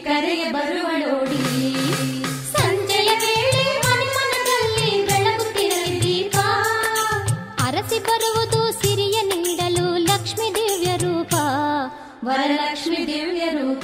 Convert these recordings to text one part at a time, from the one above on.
ಕರೆಗೆ ಬರುವಳೋಡಿ ಸಂಜೆಯ ವೇಳೆ ಮನೆ ಮನದಲ್ಲಿ ಬೆಳಗುತ್ತಿರಲಿ ದೀಪ ಅರಸಿ ಬರುವುದು ಸಿರಿಯ ನೀಡಲು ಲಕ್ಷ್ಮಿ ದಿವ್ಯ ರೂಪ ವರಲಕ್ಷ್ಮಿ ದಿವ್ಯ ರೂಪ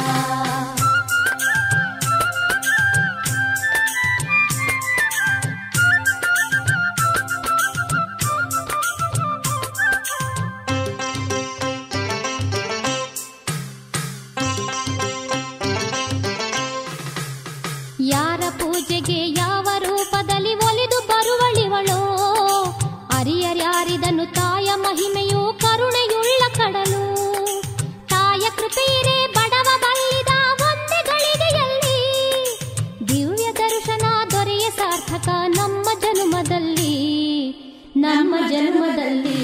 ಯಾರ ಪೂಜೆಗೆ ಯಾವ ರೂಪದಲ್ಲಿ ಒಲಿದು ಬರುವಳಿವಳೋ ಅರಿಯರ್ಯಾರಿದನು ತಾಯ ಮಹಿಮೆಯು ಕರುಣೆಯುಳ್ಳ ಕಡಲು ತಾಯ ಕೃಪೆಯಿರೇ ಬಡವ ಬಲ್ಲಿದ ಒಂದೇ ಗಳಿಗೆಯಲ್ಲಿ ದಿವ್ಯ ದರ್ಶನ ದೊರೆಯ ಸಾರ್ಥಕ ನಮ್ಮ ಜನ್ಮದಲ್ಲಿ ನಮ್ಮ ಜನ್ಮದಲ್ಲಿ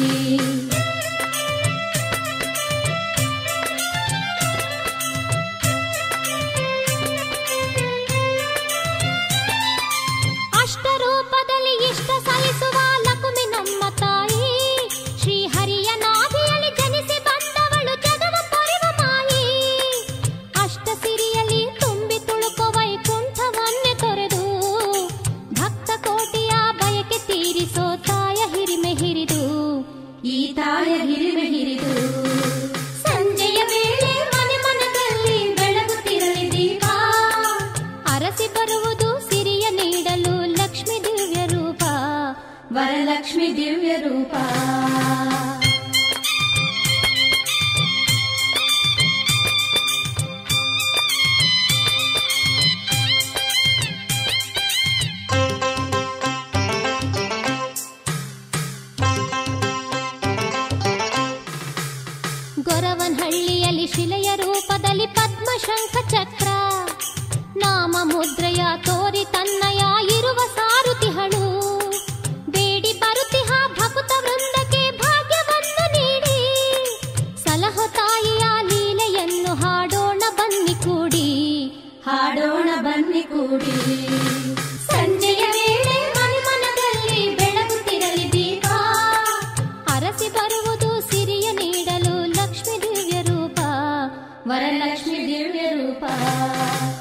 ಅಷ್ಟರೂಪದಲ್ಲಿ ಇಷ್ಟ ಸಲ್ಲಿಸುವ ಲಕುಮಿ ನಮ್ಮ ತಾಯಿ ಶ್ರೀಹರಿಯ ನಾಭಿಯಲ್ಲಿ ಜನಿಸಿ ಬಂದವಳು ಜಗವ ಪೊರೆವ ಮಾಯಿ ಅಷ್ಟ ಸಿರಿಯಲ್ಲಿ ತುಂಬಿ ತುಳುಕುವ ವೈಕುಂಠವನ್ನೇ ತೊರೆದು ಭಕ್ತ ಕೋಟಿಯ ಬಯಕೆ ತೀರಿಸೋ ತಾಯ ಹಿರಿಮೆ ಹಿರಿದು ಈ ತಾಯ ಹಿರಿಮೆ ಹಿರಿದು ಸಂಜೆಯ ವೇಳೆ ಮನೆ ಮನದಲ್ಲಿ ಬೆಳಗುತ್ತಿರಲಿ ದೀಪ ಅರಸಿ ಬರುವುದು ಸಿರಿಯ ನೀಡಲು ಲಕ್ಷ್ಮಿ ದಿವ್ಯ ರೂಪ ವರಲಕ್ಷ್ಮಿ ದಿವ್ಯ ರೂಪ ಗೊರವನಹಳ್ಳಿಯಲ್ಲಿ ಶಿಲೆಯ ರೂಪದಲ್ಲಿ ಪದ್ಮಶಂಖ ಚಕ್ರ ನಾಮ ಮುದ್ರೆಯ ತೋರಿ ತನ್ನಯ ಇರುವ ಸಾರುತಿಹಳು ಬೇಡಿ ಬರುತಿಹ ಭಕುತ ವೃಂದಕ್ಕೆ ಭಾಗ್ಯವನ್ನು ನೀಡಿ ಸಲಹು ತಾಯಿಯ ಲೀಲೆಯನ್ನು ಹಾಡೋಣ ಬನ್ನಿ ಕೂಡಿ ಹಾಡೋಣ ಬನ್ನಿ ಕೂಡಿ ಸಂಜೆಯ ವೇಳೆ ಮನೆ ಮನದಲ್ಲಿ ಬೆಳಗುತ್ತಿರಲಿ ದೀಪ ಅರಸಿ ಬರುವುದು ಸಿರಿಯ ನೀಡಲು ಲಕ್ಷ್ಮಿ ದಿವ್ಯ ರೂಪ ವರಲಕ್ಷ್ಮಿ ದಿವ್ಯ ರೂಪ